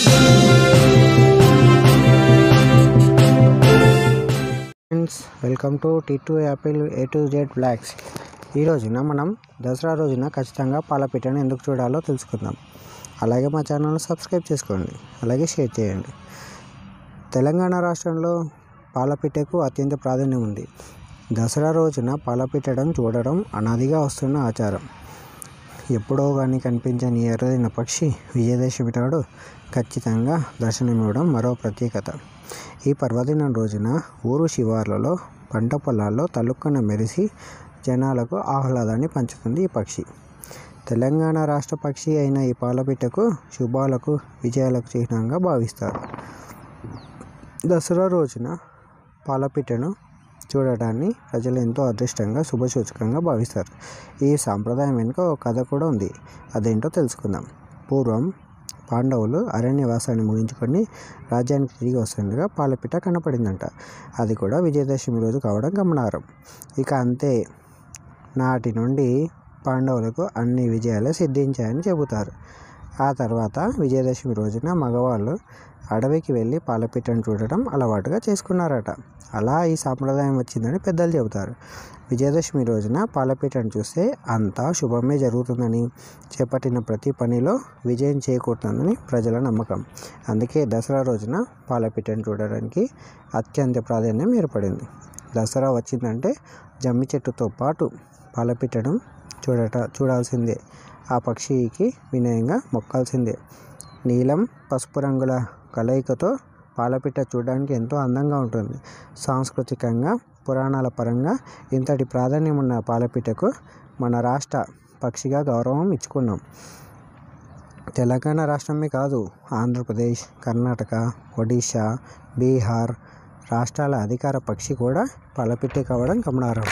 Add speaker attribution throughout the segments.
Speaker 1: friends welcome to T two apple A to Z blocks ఈ రోజున మనం దసరా రోజున ఖచ్చితంగా పాలపిట్టను ఎందుకు చూడాలో తెలుసుకుందాం అలాగే మా ఛానల్ని సబ్స్క్రైబ్ చేసుకోండి అలాగే షేర్ చేయండి తెలంగాణ రాష్ట్రంలో పాలపిట్టకు అత్యంత ప్రాధాన్యం ఉంది దసరా రోజున పాలపిట్టడం చూడడం అనాదిగా వస్తున్న ఆచారం ఎప్పుడో కానీ కనిపించని ఎర్రదైన పక్షి విజయదశమి నాడు ఖచ్చితంగా దర్శనమివ్వడం మరో ప్రత్యేకత ఈ పర్వదినం రోజున ఊరు శివార్లలో పంట పొలాల్లో తలుక్కన మెరిసి జనాలకు ఆహ్లాదాన్ని పంచుతుంది ఈ పక్షి తెలంగాణ రాష్ట్ర పక్షి అయిన ఈ పాలపిట్టకు శుభాలకు విజయాలకు చిహ్నంగా భావిస్తారు దసరా రోజున పాలపిట్టను చూడటాన్ని ప్రజలు ఎంతో అదృష్టంగా శుభసూచకంగా భావిస్తారు ఈ సాంప్రదాయం వెనుక ఒక కథ కూడా ఉంది అదేంటో తెలుసుకుందాం పూర్వం పాండవులు అరణ్యవాసాన్ని ముగించుకొని రాజ్యానికి తిరిగి వస్తుండగా పాలపిట్ట కనపడిందంట అది కూడా విజయదశమి రోజు కావడం గమనార్హం ఇక అంతే నాటి నుండి పాండవులకు అన్ని విజయాలు సిద్ధించాయని చెబుతారు ఆ తర్వాత విజయదశమి రోజున మగవాళ్ళు అడవికి వెళ్ళి పాలపిట్టను చూడటం అలవాటుగా చేసుకున్నారట అలా ఈ సాంప్రదాయం వచ్చిందని పెద్దలు చెబుతారు విజయదశమి రోజున పాలపిట్టను చూస్తే అంతా శుభమే జరుగుతుందని చేపట్టిన ప్రతి పనిలో విజయం చేకూరుతుందని ప్రజల నమ్మకం అందుకే దసరా రోజున పాలపిట్టను చూడడానికి అత్యంత ప్రాధాన్యం ఏర్పడింది దసరా వచ్చిందంటే జమ్మి చెట్టుతో పాటు పాలపిట్టను చూడట చూడాల్సిందే ఆ పక్షికి వినయంగా మొక్కాల్సిందే నీలం పసుపు రంగుల కలయికతో పాలపిట్ట చూడడానికి ఎంతో అందంగా ఉంటుంది సాంస్కృతికంగా పురాణాల పరంగా ఇంతటి ప్రాధాన్యం ఉన్న పాలపిట్టకు మన రాష్ట్ర పక్షిగా గౌరవం ఇచ్చుకున్నాం తెలంగాణ రాష్ట్రమే కాదు ఆంధ్రప్రదేశ్ కర్ణాటక ఒడిశా బీహార్ రాష్ట్రాల అధికార పక్షి కూడా పాలపిట్టే కావడం గమనార్హం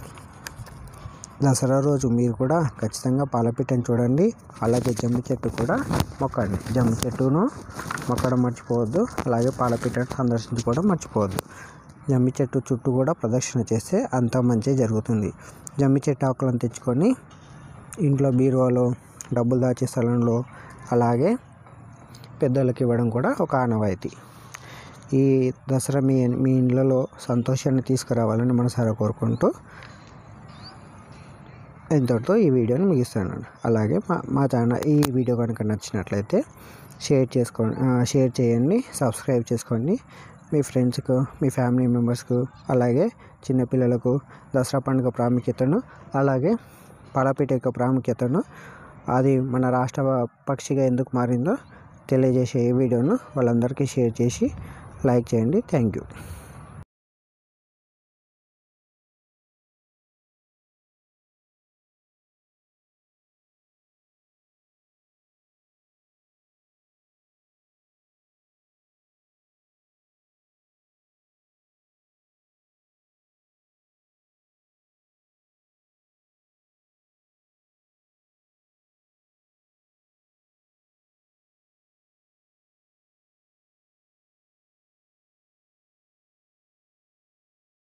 Speaker 1: దసరా రోజు మీరు కూడా ఖచ్చితంగా పాలపిట్టను చూడండి అలాగే జమ్మి చెట్టు కూడా మొక్కండి జమ్మి చెట్టును మొక్కడం మర్చిపోవద్దు అలాగే పాలపిట్టను సందర్శించుకోవడం మర్చిపోవద్దు జమ్మి చెట్టు చుట్టూ కూడా ప్రదక్షిణ చేస్తే అంతా మంచి జరుగుతుంది జమ్మి చెట్టు ఆకులను తెచ్చుకొని ఇంట్లో బీరువాలో డబ్బులు దాచే స్థలంలో అలాగే పెద్దలకు ఇవ్వడం కూడా ఒక ఆనవాయితీ ఈ దసరా మీ మీ ఇళ్ళలో సంతోషాన్ని తీసుకురావాలని మనసారా కోరుకుంటూ ఇంతటితో ఈ వీడియోని ముగిస్తాను అలాగే మా మా ఛానల్ ఈ వీడియో కనుక నచ్చినట్లయితే షేర్ చేసుకోండి షేర్ చేయండి సబ్స్క్రైబ్ చేసుకోండి మీ ఫ్రెండ్స్కు మీ ఫ్యామిలీ మెంబర్స్కు అలాగే చిన్నపిల్లలకు దసరా పండుగ ప్రాముఖ్యతను అలాగే పాలపీట యొక్క ప్రాముఖ్యతను అది మన రాష్ట్ర పక్షిగా ఎందుకు మారిందో తెలియజేసే ఈ వీడియోను వాళ్ళందరికీ షేర్ చేసి లైక్ చేయండి థ్యాంక్ యూ